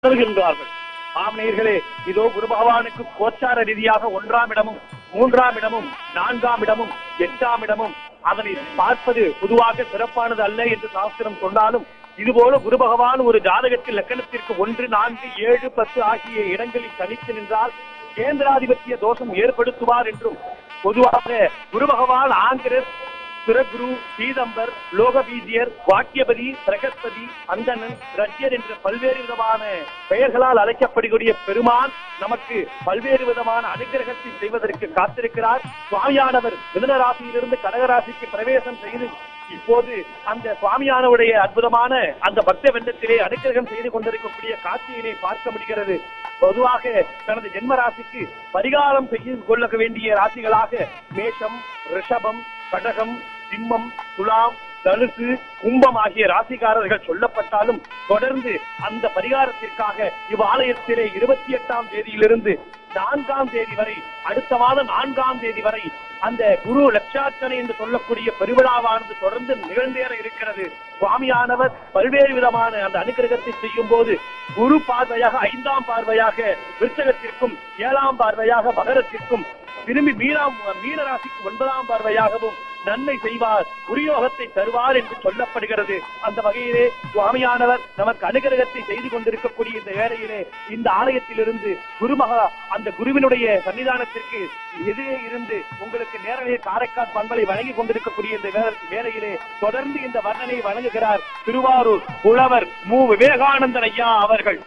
உணர்கின்றார்கள் ஆம் நேயர்களே இதோ குரு பகவானுக்கு கோச்சார ரீதியாக ஒன்றாம் இடமும் மூன்றாம் இடமும் நான்காம் இடமும் எட்டாம் இடமும் அதனை பார்ப்பது பொதுவாக சிறப்பானது அல்ல என்று சாஸ்திரம் சொன்னாலும் இதுபோல குரு பகவான் ஒரு ஜாதகத்தில் லக்கணத்திற்கு ஒன்று நான்கு ஏழு பத்து ஆகிய இடங்களில் தனித்து நின்றால் கேந்திராதிபத்திய தோஷம் ஏற்படுத்துவார் என்றும் பொதுவாக குரு பகவான் ஆங்கிரஸ் பிறகுரு பீதம்பர் லோகபீஜியர் வாக்கியபதி பிரகஸ்பதி அந்தணன் ரஷ்யர் என்ற பல்வேறு விதமான பெயர்களால் அழைக்கப்படுகிற பெருமான் நமக்கு பல்வேறு விதமான அனுகிரகத்தை செய்வதற்கு காத்திருக்கிறார் சுவாமியானவர் மிதுன ராசியிலிருந்து கடகராசிக்கு பிரவேசம் செய்து இப்போது அந்த சுவாமியானவருடைய அற்புதமான அந்த பக்த வெண்டத்திலே அனுகிரகம் செய்து கொண்டிருக்கக்கூடிய காட்சியினை பார்க்க முடிகிறது பொதுவாக தனது ஜென்ம ராசிக்கு பரிகாரம் செய்து கொள்ள வேண்டிய ராசிகளாக மேஷம் ரிஷபம் கடகம் சிம்மம் துலாம் தனுசு கும்பம் ஆகிய ராசிக்காரர்கள் சொல்லப்பட்டாலும் தொடர்ந்து அந்த பரிகாரத்திற்காக இவ்வாலயத்திலே இருபத்தி எட்டாம் தேதியிலிருந்து நான்காம் தேதி வரை அடுத்த மாதம் நான்காம் தேதி வரை அந்த குரு லட்சார்ச்சனை என்று சொல்லக்கூடிய பெருவிழாவானது தொடர்ந்து நிகழ்ந்தேற இருக்கிறது சுவாமியானவர் பல்வேறு விதமான அந்த அனுகிரகத்தை செய்யும் போது குரு பார்வையாக ஐந்தாம் பார்வையாக விருச்சகத்திற்கும் ஏழாம் பார்வையாக மகரத்திற்கும் திரும்பி மீனாம் மீன ராசிக்கு ஒன்பதாம் பார்வையாகவும் நன்மை செய்வார் உரியோகத்தை தருவார் என்று சொல்லப்படுகிறது அந்த வகையிலே சுவாமியானவர் நமக்கு அனுகிரகத்தை செய்து கொண்டிருக்கக்கூடிய இந்த வேளையிலே இந்த ஆலயத்திலிருந்து குருமகா அந்த குருவினுடைய சன்னிதானத்திற்கு எதிரே இருந்து உங்களுக்கு நேரடியே காரைக்கால் பண்பலை வழங்கி கொண்டிருக்கக்கூடிய இந்த வே- வேளையிலே தொடர்ந்து இந்த வர்ணனை வழங்குகிறார் திருவாரூர் புலவர் மு விவேகானந்தன் ஐயா அவர்கள்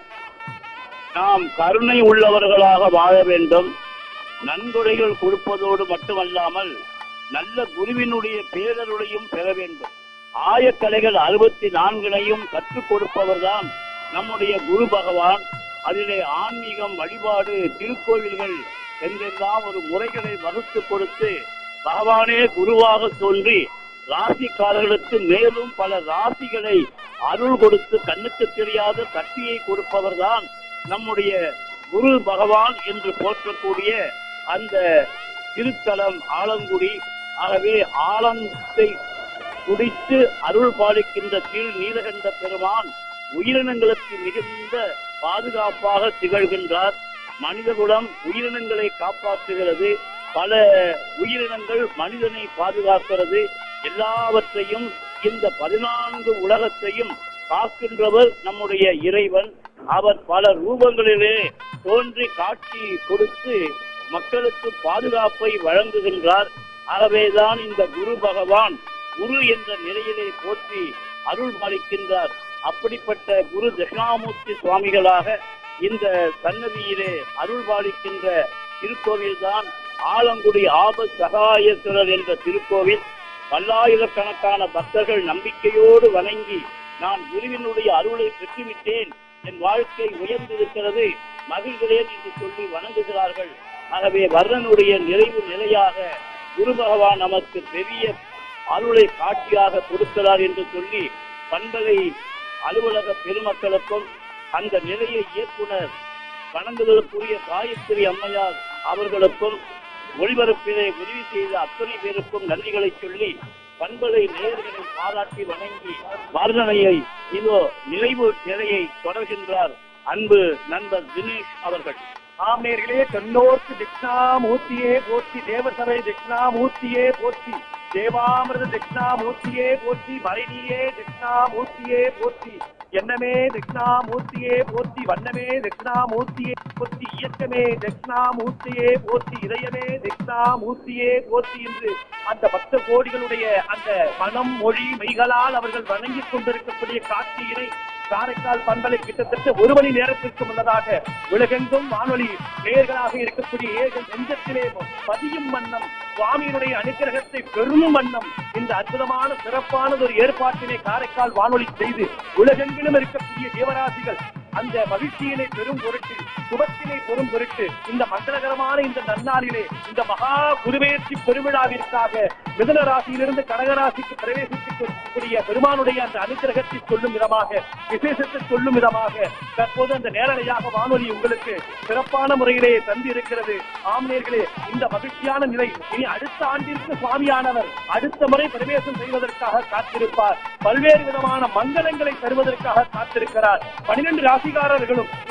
நாம் கருணை உள்ளவர்களாக வாழ வேண்டும் நன்கொடைகள் கொடுப்பதோடு மட்டுமல்லாமல் நல்ல குருவினுடைய பேரருளையும் பெற வேண்டும் ஆயக்கலைகள் அறுபத்தி நான்கினையும் கற்றுக் கொடுப்பவர்தான் நம்முடைய குரு பகவான் அதிலே ஆன்மீகம் வழிபாடு திருக்கோவில்கள் என்றெல்லாம் ஒரு முறைகளை வகுத்து கொடுத்து பகவானே குருவாக தோன்றி ராசிக்காரர்களுக்கு மேலும் பல ராசிகளை அருள் கொடுத்து கண்ணுக்கு தெரியாத சக்தியை கொடுப்பவர்தான் நம்முடைய குரு பகவான் என்று போற்றக்கூடிய அந்த திருத்தலம் ஆலங்குடி ஆகவே ஆலத்தை குடித்து அருள் பாலிக்கின்ற திரு நீலகண்ட பெருமான் உயிரினங்களுக்கு மிகுந்த பாதுகாப்பாக திகழ்கின்றார் மனிதகுலம் உயிரினங்களை காப்பாற்றுகிறது பல உயிரினங்கள் மனிதனை பாதுகாக்கிறது எல்லாவற்றையும் இந்த பதினான்கு உலகத்தையும் காக்கின்றவர் நம்முடைய இறைவன் அவர் பல ரூபங்களிலே தோன்றி காட்சி கொடுத்து மக்களுக்கு பாதுகாப்பை வழங்குகின்றார் ஆகவேதான் இந்த குரு பகவான் குரு என்ற நிலையிலே போற்றி அருள் பாலிக்கின்றார் அப்படிப்பட்ட குரு தட்சிணாமூர்த்தி சுவாமிகளாக இந்த சன்னதியிலே அருள் பாலிக்கின்ற திருக்கோவில்தான் ஆலங்குடி ஆபத் சகாயேஸ்வரர் என்ற திருக்கோவில் பல்லாயிரக்கணக்கான பக்தர்கள் நம்பிக்கையோடு வணங்கி நான் குருவினுடைய அருளை பெற்றுவிட்டேன் என் வாழ்க்கை உயர்ந்திருக்கிறது மகிழ்கிறேன் என்று சொல்லி வணங்குகிறார்கள் ஆகவே வர்ணனுடைய நிறைவு நிலையாக குரு பகவான் நமக்கு பெரிய அருளை காட்சியாக கொடுக்கிறார் என்று சொல்லி பண்பலை அலுவலக பெருமக்களுக்கும் அந்த நிலைய இயக்குனர் வணங்குதலுக்குரிய காயத்ரி அம்மையார் அவர்களுக்கும் ஒளிபரப்பிலே உதவி செய்த அத்தனை பேருக்கும் நன்றிகளை சொல்லி பண்பலை நேயர்களை பாராட்டி வணங்கி வர்ணனையை இதோ நிறைவு நிலையை தொடர்கின்றார் அன்பு நண்பர் தினேஷ் அவர்கள் ஆமேர்களே தென்னோர்க்கு தட்சிணாமூர்த்தியே போற்றி தேவசபை தட்சிணாமூர்த்தியே போற்றி தேவாமிரத தட்சிணாமூர்த்தியே போற்றி மறைனியே தட்சிணாமூர்த்தியே போற்றி எண்ணமே தட்சிணாமூர்த்தியே போற்றி வண்ணமே தட்சிணாமூர்த்தியே போற்றி இயக்கமே தட்சிணாமூர்த்தியே போற்றி இதயமே தட்சிணாமூர்த்தியே போற்றி என்று அந்த பக்த கோடிகளுடைய அந்த மனம் மொழி மெய்களால் அவர்கள் வணங்கிக் கொண்டிருக்கக்கூடிய காட்சியினை காரைக்கால் பண்பலை கிட்டத்தட்ட ஒரு மணி நேரத்திற்கு முன்னதாக உலகெங்கும் வானொலி நேயர்களாக இருக்கக்கூடிய ஏர்கள் நெஞ்சத்திலே பதியும் வண்ணம் சுவாமியினுடைய அனுக்கிரகத்தை பெரும் வண்ணம் இந்த அற்புதமான சிறப்பானது ஒரு ஏற்பாட்டினை காரைக்கால் வானொலி செய்து உலகெங்கிலும் இருக்கக்கூடிய ஜீவராசிகள் அந்த மகிழ்ச்சியினை பெரும் பொருட்டு சுபத்தினை பெரும் பொருட்டு இந்த மங்களகரமான இந்த நன்னாளிலே இந்த மகா குருவேற்றி பெருவிழாவிற்காக மிதன ராசியிலிருந்து கடகராசிக்கு பிரவேசிக்கக்கூடிய பெருமானுடைய அந்த அனுக்கிரகத்தை சொல்லும் விதமாக விசேஷத்தை சொல்லும் விதமாக தற்போது அந்த நேரலையாக வானொலி உங்களுக்கு சிறப்பான முறையிலே தந்து இருக்கிறது ஆம்நேர்களே இந்த மகிழ்ச்சியான நிலை இனி அடுத்த ஆண்டிற்கு சுவாமியானவர் அடுத்த முறை பிரவேசம் செய்வதற்காக காத்திருப்பார் பல்வேறு விதமான மங்களங்களை தருவதற்காக காத்திருக்கிறார் பனிரெண்டு ராசிகாரர்களும்